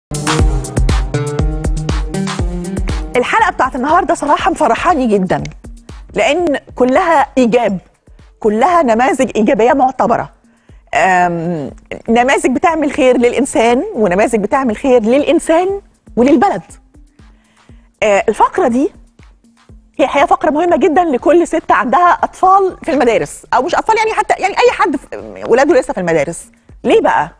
الحلقه بتاعت النهارده صراحه مفرحاني جدا لان كلها ايجاب كلها نماذج ايجابيه معتبره أم، نماذج بتعمل خير للانسان ونماذج بتعمل خير للانسان وللبلد آه، الفقره دي هي الحقيقه فقره مهمه جدا لكل ست عندها اطفال في المدارس او مش اطفال يعني حتى يعني اي حد في- ولاده لسه في المدارس ليه بقى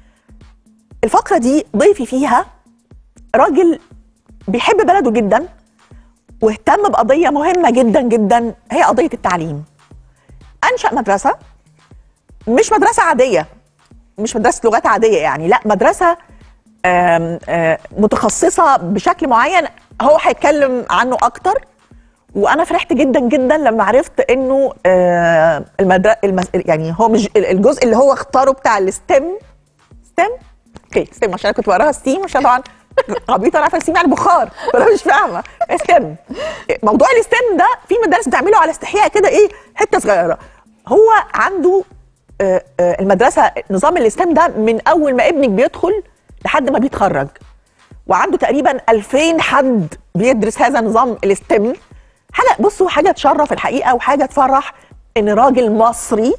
الفقره دي ضيفي فيها راجل بيحب بلده جدا واهتم بقضيه مهمه جدا جدا هي قضيه التعليم انشا مدرسه مش مدرسه عاديه مش مدرسه لغات عاديه يعني لا مدرسه آم، آم، متخصصه بشكل معين هو هيتكلم عنه اكتر وانا فرحت جدا جدا لما عرفت انه المدرسه المس... يعني هو مش الجزء اللي هو اختاره بتاع الستيم ستيم اوكي ستيم عشان انا كنت بقراها ستيم عشان طبعا عبيطه انا عارفه ستيم يعني بخار فانا مش فاهمه ستيم موضوع الستيم ده في مدارس بتعمله على استحياء كده ايه حته صغيره هو عنده آه، آه، المدرسه نظام الستيم ده من اول ما ابنك بيدخل لحد ما بيتخرج وعنده تقريبا 2000 حد بيدرس هذا نظام الستيم حاجه بصوا حاجه تشرف الحقيقه وحاجه تفرح ان راجل مصري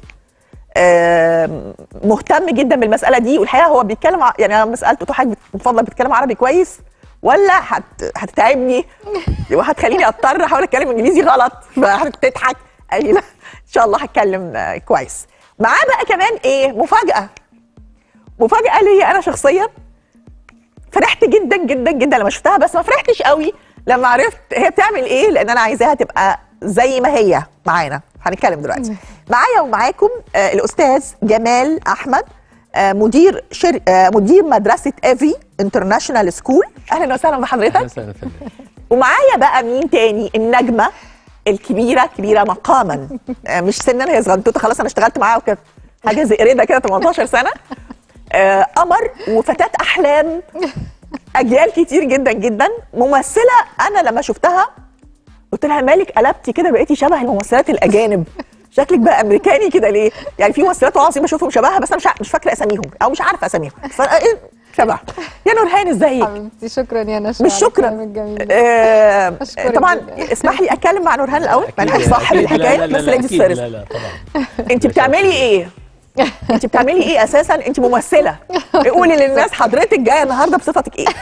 آم، مهتم جدا بالمساله دي والحقيقه هو بيتكلم ع- يعني انا لما سالته تو حاجه من فضلك بتتكلم عربي كويس ولا هت... هتتعبني وهتخليني اضطر احاول اتكلم انجليزي غلط فهتضحك قال لي لا ان شاء الله هتكلم آه، كويس معاه بقى كمان ايه مفاجاه مفاجاه ليا انا شخصيا فرحت جدا جدا جدا لما شفتها بس ما فرحتش قوي لما عرفت هي بتعمل ايه لان انا عايزاها تبقى زي ما هي معانا هنتكلم دلوقتي معايا ومعاكم آه الاستاذ جمال احمد آه مدير شر... آه مدير مدرسه افي انترناشونال سكول اهلا وسهلا بحضرتك اهلا يا فندم ومعايا بقى مين تاني النجمه الكبيره كبيره مقاما آه، مش سنا هي صغنطوطه خلاص انا اشتغلت معاها وكانت حاجه زئرده كده 18 سنه آه، قمر وفتاه احلام اجيال كتير جدا جدا ممثله انا لما شفتها قلت لها مالك قلبتي كده بقيتي شبه الممثلات الاجانب شكلك بقى امريكاني كده ليه؟ يعني في ممثلات والله العظيم بشوفهم شبهها بس انا مش ع- مش فاكره اساميهم او مش عارفه اساميهم فانا ايه شبه يا نورهان ازيك؟ حبيبتي شكرا يا نشوى مش على شكرا الكلام الجميل آه أشكرك طبعا جداً. اسمح لي اتكلم مع نورهان الاول أكيد- مالهاش صاحب أكيد. لا- الحكايه لا- لا- بس لا، ليدي أكيد. فيرست لا لا طبعا انت بتعملي ايه؟ انت بتعملي ايه اساسا؟ انت ممثله قولي للناس حضرتك جايه النهارده بصفتك ايه؟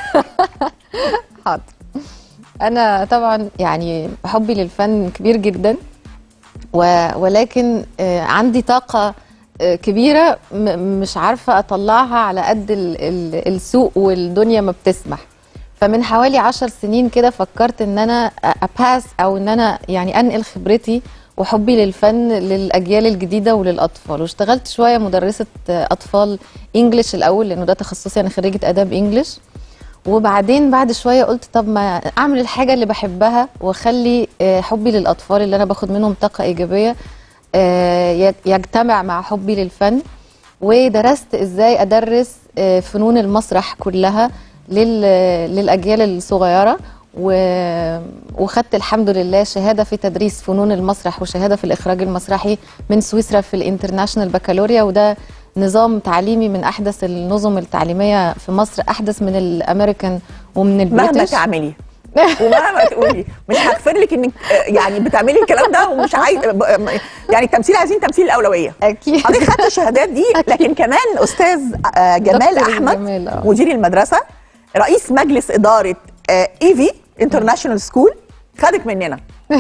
حاضر انا طبعا يعني حبي للفن كبير جدا و... ولكن آه، عندي طاقه آه، كبيره م... مش عارفه اطلعها على قد ال... ال... السوق والدنيا ما بتسمح فمن حوالي عشر سنين كده فكرت ان انا اباس او ان انا يعني انقل خبرتي وحبي للفن للاجيال الجديده وللاطفال واشتغلت شويه مدرسه آه، اطفال انجلش الاول لانه ده تخصصي انا خريجه اداب انجلش وبعدين بعد شويه قلت طب ما اعمل الحاجه اللي بحبها واخلي آه، حبي للاطفال اللي انا باخد منهم طاقه ايجابيه آه، يج- يجتمع مع حبي للفن ودرست ازاي ادرس آه، فنون المسرح كلها لل- للاجيال الصغيره و- وخدت الحمد لله شهاده في تدريس فنون المسرح وشهاده في الاخراج المسرحي من سويسرا في الانترناشونال بكالوريا وده نظام تعليمي من احدث النظم التعليميه في مصر احدث من الامريكان ومن مهما البريتش تعملي ومهما تقولي مش هغفر لك انك آه، يعني بتعملي الكلام ده ومش عايز ب- يعني التمثيل عايزين تمثيل الاولويه اكيد حضرتك خدت الشهادات دي لكن كمان استاذ آه، جمال دكتور احمد جمال، آه. مدير المدرسه رئيس مجلس اداره ايفي انترناشونال سكول خدك مننا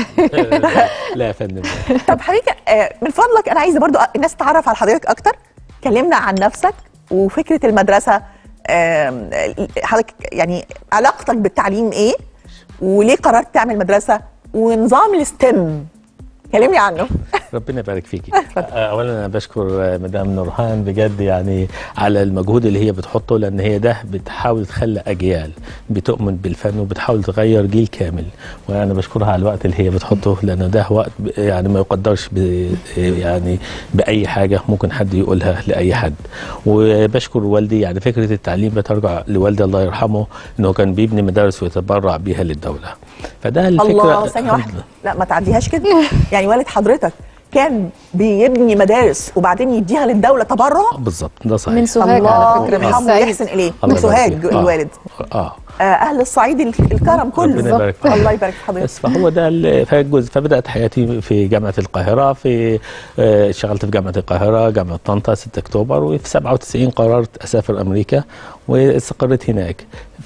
لا يا فندم طب حضرتك آه، من فضلك انا عايزه برضو الناس تتعرف على حضرتك اكتر كلمنا عن نفسك وفكره المدرسه آم، حضرتك يعني علاقتك بالتعليم ايه وليه قررت تعمل مدرسه ونظام الستيم كلمني عنه ربنا يبارك فيكي اولا انا بشكر مدام نورهان بجد يعني على المجهود اللي هي بتحطه لان هي ده بتحاول تخلي اجيال بتؤمن بالفن وبتحاول تغير جيل كامل وانا بشكرها على الوقت اللي هي بتحطه لان ده وقت ب- يعني ما يقدرش ب يعني باي حاجه ممكن حد يقولها لاي حد وبشكر والدي يعني فكره التعليم بترجع لوالدي الله يرحمه انه كان بيبني مدارس ويتبرع بيها للدوله فده الفكره الله ثانيه واحده لا ما تعديهاش كده يعني والد حضرتك كان بيبني مدارس وبعدين يديها للدوله تبرع بالظبط ده صحيح من سوهاج الله على فكره من يرحمه الصعيد ويحسن اليه الله من سوهاج يبارك فيه. آه. الوالد اه آه، اهل الصعيد ال- الكرم كله ربنا يبارك فيك. الله يبارك في حضرتك بس فهو ده ال- فالجزء فبدات حياتي في جامعه القاهره في آه، اشتغلت في جامعه القاهره جامعه طنطا 6 اكتوبر وفي 97 قررت اسافر امريكا واستقريت هناك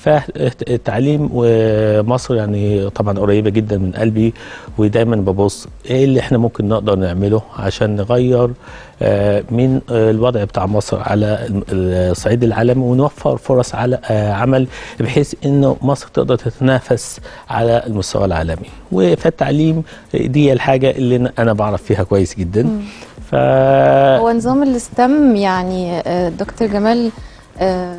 فالتعليم ومصر يعني طبعا قريبه جدا من قلبي ودايما ببص ايه اللي احنا ممكن نقدر نعمله عشان نغير آه، من آه، الوضع بتاع مصر على الم- الصعيد العالمي ونوفر فرص على آه، عمل بحيث انه مصر تقدر تتنافس على المستوى العالمي وفالتعليم دي الحاجه اللي انا بعرف فيها كويس جدا ف هو نظام الاستم يعني آه، دكتور جمال آه،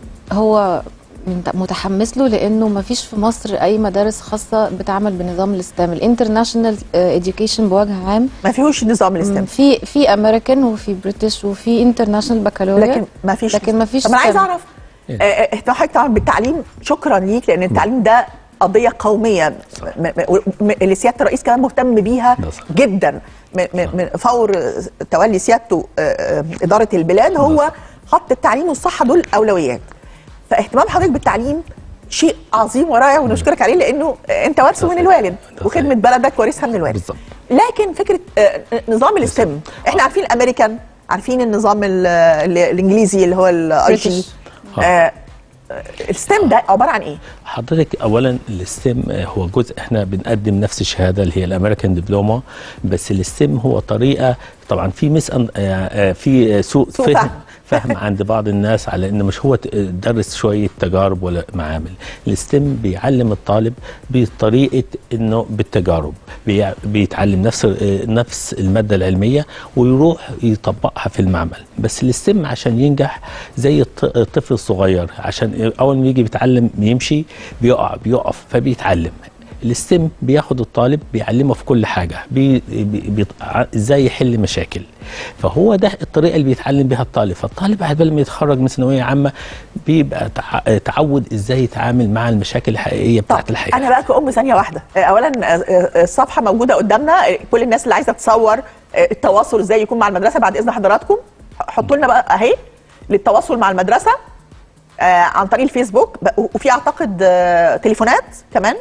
هو من- متحمس له لانه ما فيش في مصر اي مدارس خاصه بتعمل بنظام الاستم الانترناشونال اديوكيشن بوجه عام ما فيهوش نظام الاسلام في في امريكان وفي بريتش وفي انترناشونال بكالوريا لكن ما فيش لكن ما فيش طب انا عايز STEM. اعرف آه، آه، اهتمام حضرتك طبعا بالتعليم شكرا ليك لان التعليم ده قضيه قوميه م- م- م- اللي سياده الرئيس كمان مهتم بيها ده صح. جدا م- م- من فور تولي سيادته آه، آه، اداره البلاد هو صح. حط التعليم والصحه دول اولويات فاهتمام حضرتك بالتعليم شيء عظيم ورائع ونشكرك عليه لانه انت وارثه من الوالد ده وخدمه صحيح. بلدك وارثها من الوالد بالظبط. لكن فكره آه، نظام الاستم احنا عارفين الامريكان عارفين النظام ال- ال- الانجليزي اللي هو الاي تي آه. الستيم ده عباره عن ايه؟ حضرتك اولا الستيم هو جزء احنا بنقدم نفس الشهاده اللي هي الامريكان دبلوما بس الستيم هو طريقه طبعا في مس أن- آه، آه، في سوء سوء فهم فهم. فهم عند بعض الناس على ان مش هو ت- درس شويه تجارب ولا معامل الستيم بيعلم الطالب بطريقه انه بالتجارب بيع- بيتعلم نفس آه، نفس الماده العلميه ويروح يطبقها في المعمل بس الستيم عشان ينجح زي الط- الطفل الصغير عشان اول ما يجي بيتعلم يمشي بيقع بيقف فبيتعلم الستيم بياخد الطالب بيعلمه في كل حاجه بي بي بي ع- ازاي يحل مشاكل فهو ده الطريقه اللي بيتعلم بيها الطالب فالطالب بعد ما يتخرج من ثانويه عامه بيبقى تع- تعود ازاي يتعامل مع المشاكل الحقيقيه طب بتاعت الحياه انا بقى كأم ثانيه واحده آه، اولا آه، آه، الصفحه موجوده قدامنا آه، كل الناس اللي عايزه تصور آه، التواصل ازاي يكون مع المدرسه بعد اذن حضراتكم حطوا لنا بقى اهي للتواصل مع المدرسه آه، عن طريق الفيسبوك ب- وفي اعتقد آه، تليفونات كمان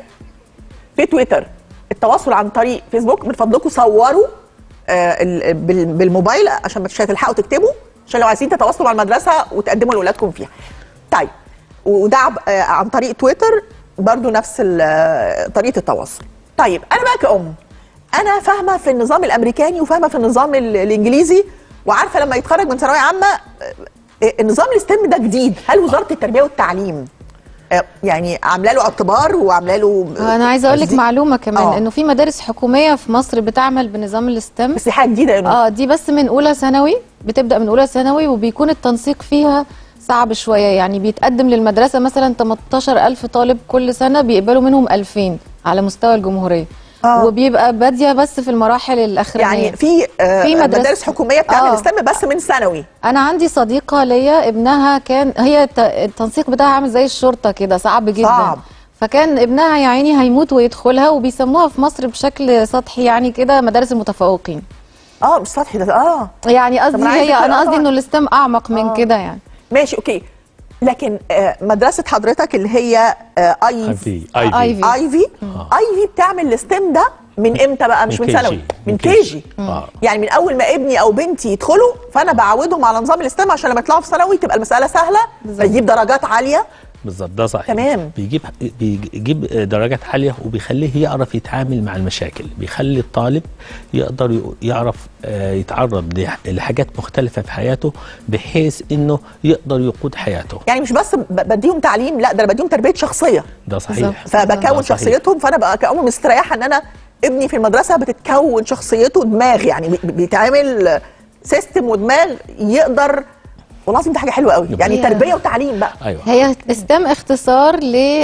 في تويتر التواصل عن طريق فيسبوك من فضلكم صوروا آه، ال- بال- بالموبايل عشان مش هتلحقوا تكتبوا عشان لو عايزين تتواصلوا مع المدرسه وتقدموا لاولادكم فيها. طيب وده عب- آه، عن طريق تويتر برضو نفس ال- آه، طريقه التواصل. طيب انا بقى كأم انا فاهمه في النظام الامريكاني وفاهمه في النظام ال- الانجليزي وعارفه لما يتخرج من ثانويه عامه آه، النظام الاستم ده جديد هل وزاره التربيه والتعليم آه، يعني عامله له اعتبار وعامله له انا عايزه اقول لك تصديق؟ معلومه كمان آه. انه في مدارس حكوميه في مصر بتعمل بنظام الاستم بس دي حاجه جديده انه اه دي بس من اولى ثانوي بتبدا من اولى ثانوي وبيكون التنسيق فيها صعب شويه يعني بيتقدم للمدرسه مثلا 18000 طالب كل سنه بيقبلوا منهم 2000 على مستوى الجمهوريه آه. وبيبقى باديه بس في المراحل الاخرانيه يعني في آه في مدرسة- مدارس حكوميه بتعمل آه. استم بس من ثانوي انا عندي صديقه ليا ابنها كان هي الت- التنسيق بتاعها عامل زي الشرطه كده صعب جدا صعب. فكان ابنها يا عيني هيموت ويدخلها وبيسموها في مصر بشكل سطحي يعني كده مدارس المتفوقين اه مش سطحي ده اه يعني طب قصدي أنا عايزة هي انا كده قصدي طبعاً. انه الاستم اعمق من آه. كده يعني ماشي اوكي لكن آه مدرسه حضرتك اللي هي آه اي ايفي آيفي. ايفي ايفي ايفي بتعمل الستيم ده من امتى بقى مش من من ثانوي KG. من من كي جي KG. آه. يعني من اول ما ابني او بنتي يدخلوا فانا بعودهم على نظام الستيم عشان لما يطلعوا في ثانوي تبقى المساله سهله فيجيب درجات عاليه بالظبط ده صحيح تمام. بيجيب بيجيب درجات عاليه وبيخليه يعرف يتعامل مع المشاكل بيخلي الطالب يقدر ي- يعرف آه، يتعرض لح- لحاجات مختلفه في حياته بحيث انه يقدر يقود حياته يعني مش بس ب- بديهم تعليم لا ده انا بديهم تربيه شخصيه ده صحيح بالظبط. فبكون ده صحيح. شخصيتهم فانا بقى كأم مستريحه ان انا ابني في المدرسه بتتكون شخصيته دماغ يعني بي- بيتعمل سيستم ودماغ يقدر والله العظيم دي حاجه حلوه قوي يعني هي- تربيه وتعليم بقى ايوه هي استم اختصار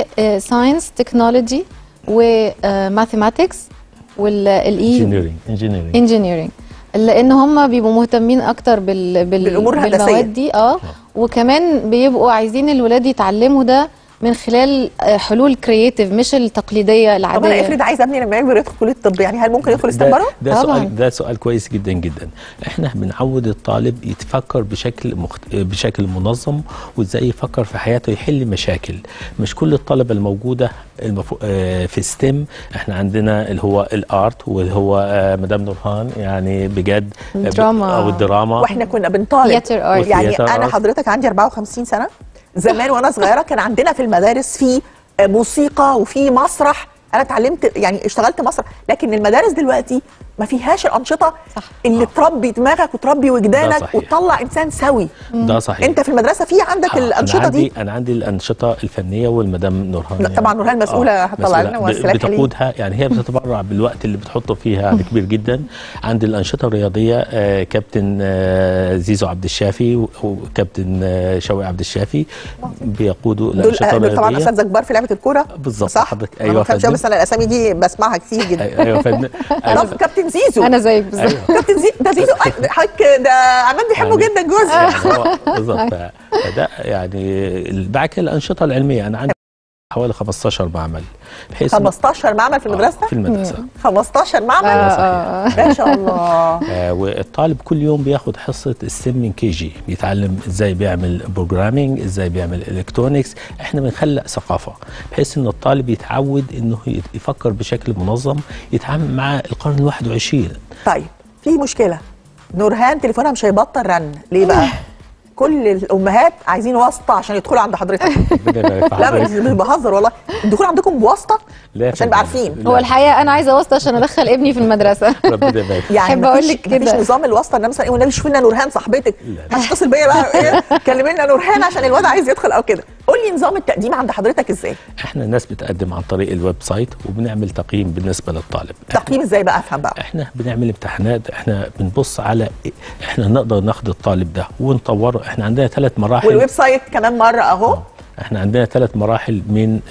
لساينس تكنولوجي وماثيماتكس والاي انجينيرنج انجينيرنج انجينيرنج لان هم بيبقوا مهتمين اكتر بال... بال... بالأمور الهندسية. بالمواد دي اه وكمان بيبقوا عايزين الولاد يتعلموا ده من خلال آه، حلول كرييتيف مش التقليديه طب انا العاديه افرض عايز ابني لما يكبر يدخل كليه الطب يعني هل ممكن يدخل ستام ده, بره؟ ده طبعاً. سؤال ده سؤال كويس جدا جدا احنا بنعود الطالب يتفكر بشكل مخت... بشكل منظم وازاي يفكر في حياته يحل مشاكل مش كل الطلبه الموجوده المفو... آه، في ستيم احنا عندنا اللي هو الارت واللي هو آه، مدام نورهان يعني بجد آه، ب- الدراما. او الدراما واحنا كنا بنطالب Theater art. يعني Theater انا art. حضرتك عندي 54 سنه زمان وانا صغيره كان عندنا في المدارس في موسيقى وفي مسرح انا اتعلمت يعني اشتغلت مسرح لكن المدارس دلوقتي ما فيهاش الانشطه صح. اللي تربي دماغك وتربي وجدانك صحيح. وتطلع انسان سوي ده صحيح انت في المدرسه في عندك آه، الانشطه أنا عندي دي انا عندي الانشطه الفنيه والمدام نورهان لا، طبعا نورهان مسؤولة هتطلع مسؤولة. لنا ب- وممثلات حلوين. بتقودها يعني هي بتتبرع بالوقت اللي بتحطه فيها يعني كبير جدا عندي الانشطه الرياضيه آه، كابتن آه، زيزو عبد الشافي و- وكابتن آه، شوقي عبد الشافي بيقودوا دول الانشطه دول طبعا الرياضيه اساتذه كبار في لعبه الكوره بالظبط، صح حضرتك. أنا ما أيوة بفهمش فندم. بس انا الاسامي دي بسمعها كتير جدا أي- ايوه فندم طب كابتن زيزو انا زيك بالظبط أيوة. كابتن زيزو ده زيزو أي- حضرتك ده عماد بيحبه يعني- جدا جوزي يعني هو بالظبط ف- فده يعني بعد كده الانشطه العلميه انا عندي حوالي 15 معمل بحيث 15 معمل في آه، المدرسه في المدرسه 15 معمل آه، صحيح. آه، آه. ما شاء الله آه والطالب كل يوم بياخد حصه ستيم من كي جي بيتعلم ازاي بيعمل بروجرامينج ازاي بيعمل الكترونكس احنا بنخلق ثقافه بحيث ان الطالب يتعود انه ي- يفكر بشكل منظم يتعامل مع القرن ال 21 طيب في مشكله نورهان تليفونها مش هيبطل رن ليه بقى كل الامهات عايزين واسطه عشان يدخلوا عند حضرتك ربنا يبارك في لا مش حضرتك. مش بهزر والله الدخول عندكم بواسطه لا يا عشان فندم. نبقى عارفين لا. هو الحقيقه انا عايزه واسطه عشان ادخل ابني في المدرسه ربنا يبارك فيك. يعني أحب مفيش- أقول لك كده. مفيش نظام الواسطه ان مثلا ايه والنبي شوفي لنا نورهان صاحبتك لا. هتتصل بيا بقى ايه كلمي لنا نورهان عشان الواد عايز يدخل او كده قول لي نظام التقديم عند حضرتك ازاي احنا الناس بتقدم عن طريق الويب سايت وبنعمل تقييم بالنسبه للطالب تقييم ازاي بقى افهم بقى احنا بنعمل امتحانات احنا بنبص على إيه؟ احنا نقدر ناخد الطالب ده ونطوره احنا عندنا ثلاث مراحل والويب سايت كمان مره اهو احنا عندنا ثلاث مراحل من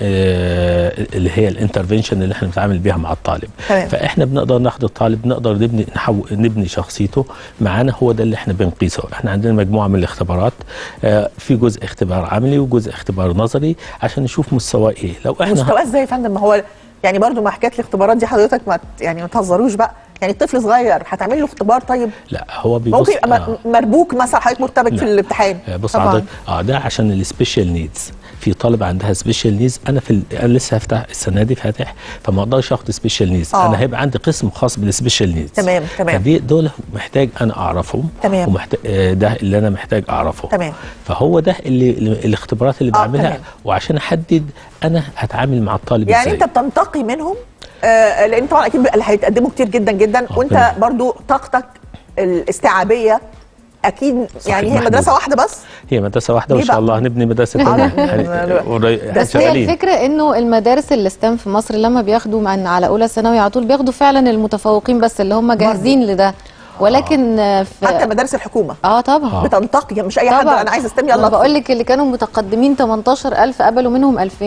آه اللي هي الانترفنشن اللي احنا بنتعامل بيها مع الطالب تمام. فاحنا بنقدر ناخد الطالب نقدر نبني نحو نبني شخصيته معانا هو ده اللي احنا بنقيسه احنا عندنا مجموعه من الاختبارات آه في جزء اختبار عملي وجزء اختبار نظري عشان نشوف مستواه ايه لو احنا مستواه ازاي يا فندم ما هو يعني برضو ما حكايه الاختبارات دي حضرتك ما ت- يعني ما تهزروش بقى يعني الطفل صغير هتعمل له اختبار طيب لا هو بيبص ممكن يبقى آه. م- مربوك مثلا حضرتك مرتبك في لا. الامتحان آه، بص طبعاً. حضرتك اه ده عشان السبيشال نيدز في طالب عندها سبيشال نيدز انا في ال... انا لسه هفتح السنه دي فاتح فما اقدرش اخد سبيشال نيدز آه. انا هيبقى عندي قسم خاص بالسبيشال نيدز تمام، تمام. فدي دول محتاج انا اعرفهم تمام. ومحتاج آه، ده اللي انا محتاج اعرفه تمام. فهو ده اللي اللي- الاختبارات اللي آه، بعملها تمام. وعشان احدد انا هتعامل مع الطالب يعني ازاي انت بتنتقي منهم آه لان طبعا اكيد اللي هيتقدموا كتير جدا جدا آه، وانت تمام. برضو طاقتك الاستيعابيه اكيد يعني هي محدودة. مدرسه واحده بس هي مدرسه واحده ليه وان شاء بقى؟ الله هنبني مدرسه آه، ثانيه لا. بس هي الفكره انه المدارس اللي ستام في مصر لما بياخدوا من على اولى ثانوي على طول بياخدوا فعلا المتفوقين بس اللي هم جاهزين لده ولكن آه، في حتى مدارس الحكومه اه طبعا آه. بتنتقي مش اي حد طبعا انا عايز استلم انا يلا بقول لك اللي كانوا متقدمين 18000 قبلوا منهم 2000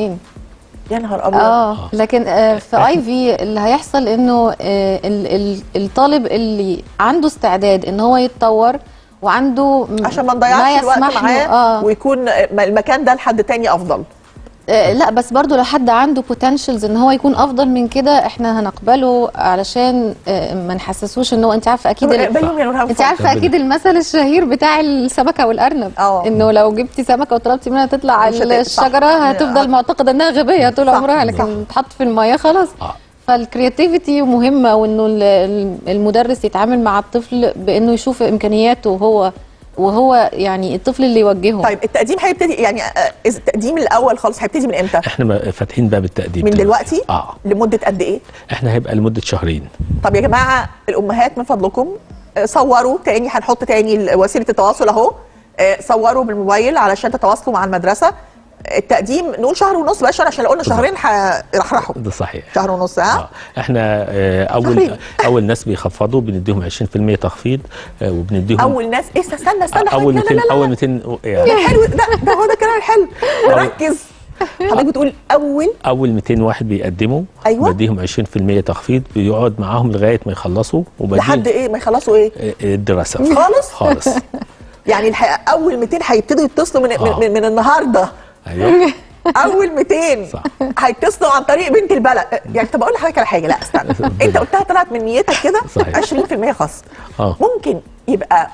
يا نهار ابيض اه لكن آه في اي في اللي هيحصل انه آه ال- ال- الطالب اللي عنده استعداد ان هو يتطور وعنده م- عشان ما نضيعش الوقت يسمح له- معاه اه ويكون المكان ده لحد تاني افضل آه، لا بس برضو لو حد عنده بوتنشلز ان هو يكون افضل من كده احنا هنقبله علشان آه، ما نحسسوش ان هو انت عارفه اكيد ال- اقبلهم يا نورهان انت اتفضل. عارفه اكيد المثل الشهير بتاع السمكه والارنب اه. انه لو جبتي سمكه وطلبتي منها تطلع مش هت- على صح. الشجره هتفضل معتقده انها غبيه طول صح. عمرها لكن تحط في الميه خلاص آه. فالكرياتيفيتي مهمه وانه ال- ال- المدرس يتعامل مع الطفل بانه يشوف امكانياته وهو وهو يعني الطفل اللي يوجهه طيب التقديم هيبتدي يعني آه، التقديم الاول خالص هيبتدي من امتى احنا م- فاتحين باب التقديم من دلوقتي اه لمده قد ايه احنا هيبقى لمده شهرين طب يا جماعه الامهات من فضلكم آه، صوروا تاني هنحط تاني ال- وسيله التواصل اهو آه، صوروا بالموبايل علشان تتواصلوا مع المدرسه التقديم نقول شهر ونص بقى شهر عشان لو قلنا شهرين هيرحرحوا ده صحيح شهر ونص ها آه. احنا آه اول تقريبا. اول ناس بيخفضوا بنديهم 20% تخفيض آه وبنديهم اول ناس إيه استنى استنى اول حضرتك، لا 200 لا لا اول لا 200 يعني ده حلو ده ده هو ده الكلام الحلو ركز حضرتك بتقول اول اول 200 واحد بيقدموا أيوة. بديهم 20% تخفيض بيقعد معاهم لغايه ما يخلصوا وبديهم لحد ايه ما يخلصوا ايه آه، الدراسه خالص؟ خالص يعني الحقيقه اول 200 هيبتدوا يتصلوا من, آه. من, من النهارده ايوه اول 200 صح. هيتصلوا عن طريق بنت البلد يعني طب اقول لحضرتك على حاجه لا استنى انت قلتها طلعت من نيتك كده صحيح. 20% خاص اه ممكن يبقى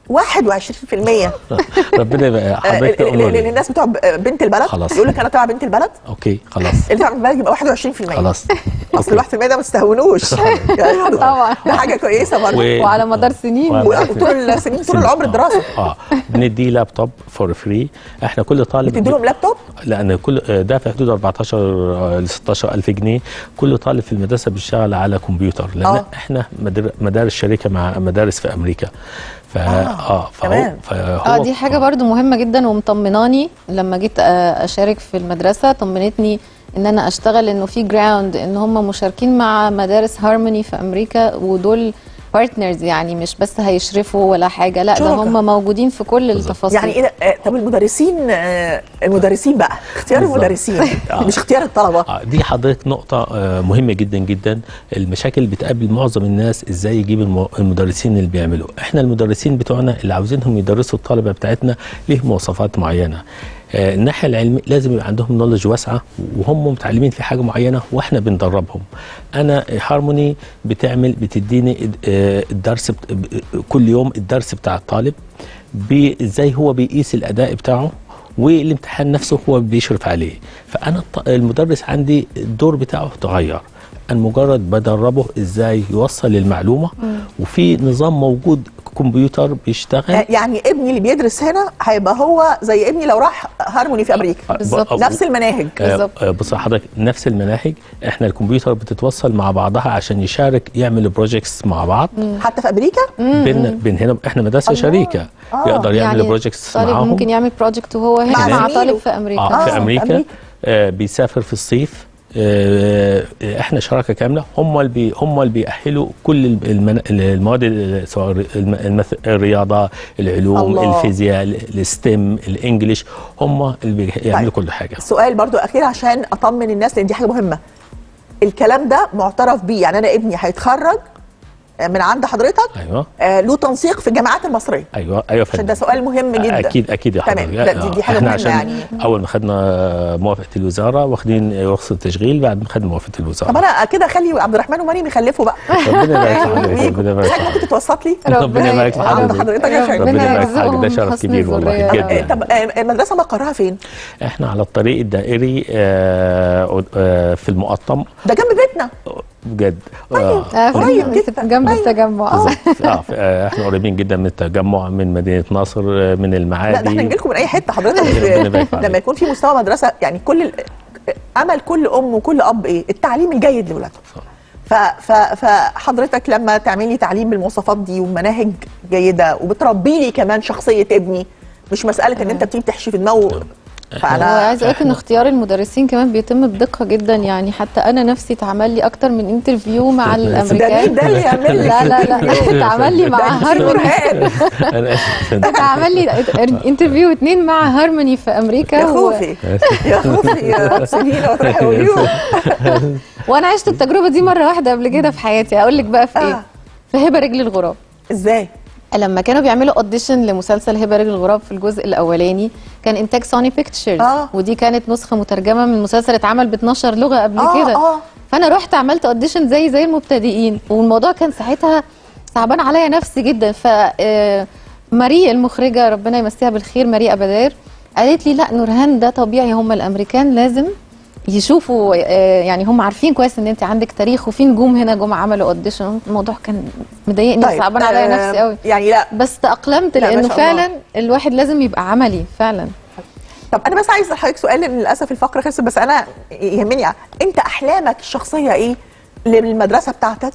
21% ربنا يبقى آه، حضرتك ل- ل- تأمرني. للناس بتوع ب- بنت البلد خلاص. يقول لك انا تبع بنت البلد اوكي خلاص اللي تبع بنت البلد يبقى 21% خلاص اصل ال 1% ده ما تستهونوش يعني طبعا. ده حاجه كويسه برضه و- وعلى مدار سنين وعلى- وطول السنين طول العمر الدراسه اه بندي لابتوب فور فري احنا كل طالب بتدي لهم لابتوب لان كل ده في حدود 14 ل 16 الف جنيه كل طالب في المدرسه بيشتغل على كمبيوتر لان آه. آه. احنا مدر- مدارس شركه مع مدارس في امريكا ف اه فهو تمام. فهو اه دي حاجه برضو مهمه جدا ومطمناني لما جيت آه، اشارك في المدرسه طمنتني ان انا اشتغل انه في جراوند ان هم مشاركين مع مدارس هارموني في امريكا ودول بارتنرز يعني مش بس هيشرفوا ولا حاجه لا ده شركاء. هم موجودين في كل التفاصيل يعني ايه ده؟ آه، طب المدرسين آه، المدرسين بقى اختيار بالظبط. المدرسين آه. مش اختيار الطلبه آه، دي حضرتك نقطة آه، مهمة جدا جدا المشاكل اللي بتقابل معظم الناس ازاي يجيب الم- المدرسين اللي بيعملوا احنا المدرسين بتوعنا اللي عاوزينهم يدرسوا الطلبة بتاعتنا ليهم مواصفات معينة آه، الناحية العلمية لازم يبقى عندهم نولج واسعة وهم متعلمين في حاجة معينة واحنا بندربهم انا هارموني بتعمل بتديني آه، الدرس بت- ب- كل يوم الدرس بتاع الطالب بي- ازاي هو بيقيس الاداء بتاعه والامتحان نفسه هو بيشرف عليه فانا الط- المدرس عندي الدور بتاعه تغير انا مجرد بدربه ازاي يوصل المعلومه وفي نظام موجود كمبيوتر بيشتغل آه، يعني ابني اللي بيدرس هنا هيبقى هو زي ابني لو راح هارموني في امريكا بالظبط. ب- نفس المناهج بالظبط. آه، آه، بص حضرتك نفس المناهج احنا الكمبيوتر بتتوصل مع بعضها عشان يشارك يعمل بروجيكتس مع بعض حتى في امريكا بين بين هنا احنا مدرسه الله. شريكه آه. يقدر يعمل يعني بروجيكتس طالب معاهم ممكن يعمل بروجكت وهو مع هنا مع زميله. طالب في امريكا اه في آه، امريكا, في أمريكا. آه بيسافر في الصيف آه احنا شراكه كامله هم اللي بي هم اللي بيأهلوا كل المن- المواد ال- سواء الم- المث- الرياضه العلوم الله. الفيزياء الستيم الانجليش هم اللي بيعملوا كل حاجه سؤال برضو اخير عشان اطمن الناس لان دي حاجه مهمه الكلام ده معترف بيه يعني انا ابني هيتخرج آه، من عند حضرتك ايوه آه، له تنسيق في الجامعات المصريه ايوه ايوه عشان فندم. ده سؤال مهم جدا اكيد اكيد يا تمام. حضرتك لا، دي- دي حاجة احنا مهمة عشان يعني. اول ما خدنا موافقه الوزاره واخدين رخصه تشغيل بعد ما خدنا موافقه طب الوزاره انا كده اخلي عبد الرحمن ومريم يخلفوا بقى ربنا يبارك في حضرتك ويجوا. ربنا يبارك في حضرتك ممكن حضرتك تتوسط لي ربنا يبارك في عند حضرتك حضرتك يا شيخ. ربنا يبارك في حضرتك ده يرزقهم شرف حسن كبير والله الذرية. جدا آه، طب آه، المدرسه مقرها فين احنا على الطريق الدائري آه، آه، في المقطم ده جنب بيتنا بجد آه، آه، قريب في- جدا. جنب أيوة. التجمع آه، آه، آه، احنا قريبين جدا من التجمع من مدينه نصر آه، من لا ده احنا المعادي نجي لكم من اي حته حضرتك ربنا يبارك في لما حضرتك. يكون في مستوى مدرسه يعني كل ال- امل كل ام وكل اب ايه التعليم الجيد لاولادهم ف ف فحضرتك لما تعملي تعليم بالمواصفات دي ومناهج جيده وبتربي لي كمان شخصيه ابني مش مساله ان انت بتيجي تحشي في دماغه فانا وعايز اقول لك ان إحنا- اختيار المدرسين كمان بيتم بدقه جدا يعني حتى انا نفسي اتعمل لي اكتر من انترفيو مع ده ده مين الامريكان ده اللي يعمل لك لا لا لا اتعمل لي ده مع انت هارموني نورهان انا اسف اتعمل لي انترفيو اتنين مع هارموني في امريكا يا و... خوفي يا خوفي يا سنينه وتروحي قوليهم وانا عشت التجربه دي مره واحده قبل كده في حياتي اقول لك بقى في آه. ايه في هبه رجل الغراب ازاي لما كانوا بيعملوا اوديشن لمسلسل هبه رجل الغراب في الجزء الاولاني كان انتاج سوني بيكتشرز آه. ودي كانت نسخه مترجمه من مسلسل اتعمل ب 12 لغه قبل اه كده اه فانا رحت عملت اوديشن زي زي المبتدئين والموضوع كان ساعتها صعبان عليا نفسي جدا ف آه، ماري المخرجه ربنا يمسيها بالخير ماري ابدار قالت لي لا نورهان ده طبيعي هم الامريكان لازم يشوفوا آه، يعني هم عارفين كويس ان انت عندك تاريخ وفي نجوم هنا جم عملوا اوديشن الموضوع كان مضايقني صعبان عليا آه، نفسي قوي يعني لا بس تأقلمت لا، ما لانه شاء الله. فعلا الواحد لازم يبقى عملي فعلا طب انا بس عايز حضرتك سؤال لان للاسف الفقره خلصت بس انا يهمني انت احلامك الشخصيه ايه للمدرسه بتاعتك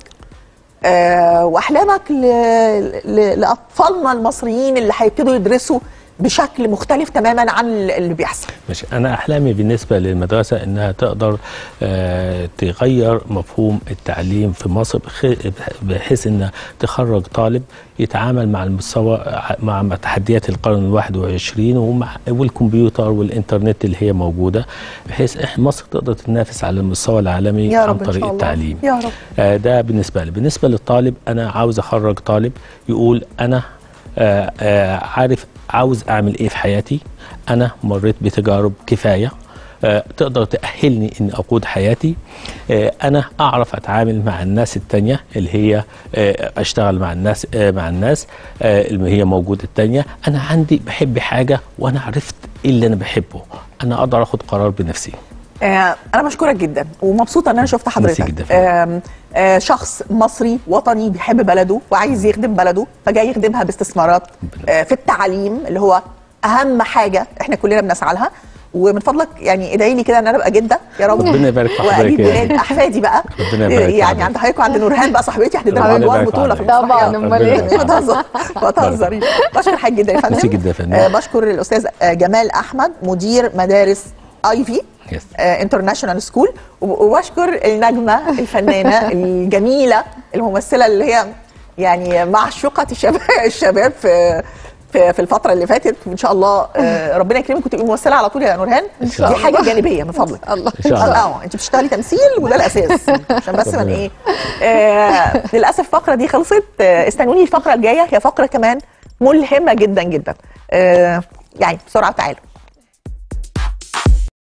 آه واحلامك ل... ل... لاطفالنا المصريين اللي هيبتدوا يدرسوا بشكل مختلف تماما عن اللي بيحصل ماشي انا احلامي بالنسبه للمدرسه انها تقدر آه تغير مفهوم التعليم في مصر بخ- بحيث انها تخرج طالب يتعامل مع المستوى مع مع تحديات القرن الواحد وعشرين ومع والكمبيوتر والانترنت اللي هي موجوده بحيث إح- مصر تقدر تنافس على المستوى العالمي يا عن رب ان طريق شاء الله التعليم يا رب آه، ده بالنسبه لي بالنسبه للطالب انا عاوز اخرج طالب يقول انا آه، آه، عارف عاوز اعمل ايه في حياتي انا مريت بتجارب كفايه آه، تقدر تأهلني إن أقود حياتي آه، أنا أعرف أتعامل مع الناس التانية اللي هي آه، أشتغل مع الناس آه، مع الناس آه، اللي هي موجودة التانية أنا عندي بحب حاجة وأنا عرفت إيه اللي أنا بحبه أنا أقدر أخد قرار بنفسي آه، انا بشكرك جدا ومبسوطه ان انا شفت ميرسي حضرتك جدا. آم، آه، شخص مصري وطني بيحب بلده وعايز يخدم بلده فجاي يخدمها باستثمارات آه، في التعليم اللي هو اهم حاجه احنا كلنا بنسعى لها ومن فضلك يعني ادعي لي كده ان انا ابقى جده يا رب ربنا يبارك في حضرتك واجيب يا ولاد احفادي بقى ربنا يبارك في يعني حضرتك. عند حضرتك وعند نورهان بقى صاحبتي هتدينا ربنا ادوار يبارك في بطوله في حضرتك. طبعا المسرحيات. امال ايه إيه بتهزر بتهزري بشكر حضرتك جدا يا فندم ميرسي جدا يا فندم. آه، بشكر الاستاذ آه، جمال احمد مدير مدارس اي في يس. انترناشونال سكول وبشكر النجمه الفنانه الجميله الممثله اللي هي يعني معشوقه الشباب الشباب في في في الفتره اللي فاتت وان شاء الله آه، ربنا يكرمك وتبقي ممثله على طول يا نورهان شاء دي الله. حاجه جانبيه من فضلك الله إن شاء الله. اه انت بتشتغلي تمثيل وده الاساس عشان بس من ربنا. ايه آه للاسف الفقره دي خلصت آه استنوني الفقره الجايه هي فقره كمان ملهمه جدا جدا آه يعني بسرعه تعالوا